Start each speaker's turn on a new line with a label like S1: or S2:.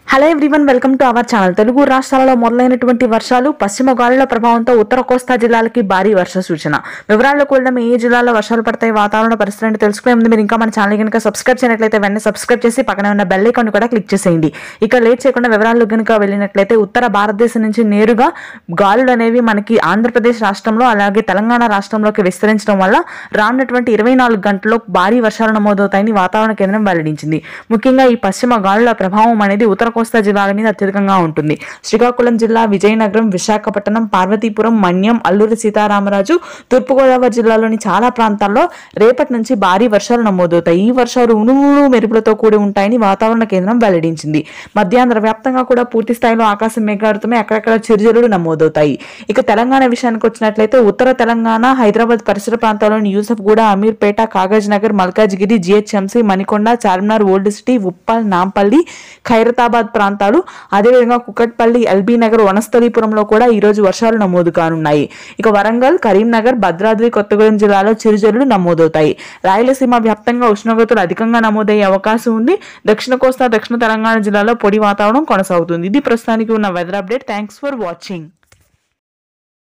S1: hello everyone welcome to our channel Telugu రాష్ట్రాలలో మొదలైనటువంటి వర్షాలు పశ్చిమ గాలుల ప్రభావంతో ఉత్తర కోస్తా జిల్లాలకి భారీ వర్ష సూచన వివరాల్లోకి వెళ్దాం ఏ జిల్లాలో వర్షాలు పడతాయి వాతావరణ పరిస్థితి ఏంటో తెలుసుకునే ముందు మీరు ఇంకా మన ఛానల్ కనుక సబ్స్క్రైబ్ చేయనట్లయితే వెంటనే సబ్స్క్రైబ్ చేసి పక్కన ఉన్న బెల్ ఐకాన్ కూడా క్లిక్ చేసేయండి ఇక లేట్ చేయకుండా వివరాల్లో కనుక వెళ్ళినట్లయితే ఉత్తర భారతదేశం నుంచి నేరుగా గాలులు అనేవి మనకి ఆంధ్రప్రదేశ్ రాష్ట్రంలో అలాగే తెలంగాణ రాష్ట్రంలోకి విస్తరించడం వల్ల రానున్నటువంటి ఇరవై నాలుగు గంటల్లో భారీ వర్షాలు నమోదవుతాయని వాతావరణ కేంద్రం వెల్లడించింది ముఖ్యంగా ఈ పశ్చిమ గాలుల ప్రభావం అనేది ఉత్తర కోస్తా జిల్లాల మీద అత్యధికంగా ఉంటుంది శ్రీకాకుళం జిల్లా విజయనగరం విశాఖపట్నం పార్వతీపురం మన్యం అల్లూరి సీతారామరాజు తూర్పుగోదావరి జిల్లాలోని చాలా ప్రాంతాల్లో రేపటి నుంచి భారీ వర్షాలు నమోదవుతాయి ఈ వర్షాలు ఉనుములు మెరుపులతో కూడి ఉంటాయని వాతావరణ కేంద్రం వెల్లడించింది మధ్యాంధ్ర వ్యాప్తంగా కూడా పూర్తి స్థాయిలో ఆకాశం మేఘాడుతమే అక్కడక్కడ చిరుజల్లులు నమోదవుతాయి ఇక తెలంగాణ విషయానికి వచ్చినట్లయితే ఉత్తర తెలంగాణ హైదరాబాద్ పరిసర ప్రాంతాల్లోని Yousufguda Ameerpet Kagaz Nagar Malkajgiri GHMC Manikonda Charminar old city Uppal Nampally Khairatabad ప్రాంతాలు అదేవిధంగా కుకట్పల్లి ఎల్బీ నగర్ వనస్థలీపురంలో కూడా ఈ రోజు వర్షాలు నమోదు కానున్నాయి ఇక వరంగల్ కరీంనగర్ భద్రాద్రి కొత్తగూడెం జిల్లాలో చిరుజల్లులు నమోదవుతాయి రాయలసీమ వ్యాప్తంగా ఉష్ణోగ్రతలు అధికంగా నమోదయ్యే అవకాశం ఉంది దక్షిణ కోస్తా దక్షిణ తెలంగాణ జిల్లాలో పొడి వాతావరణం కొనసాగుతుంది ఇది ప్రస్తుతానికి ఉన్న weather update thanks for watching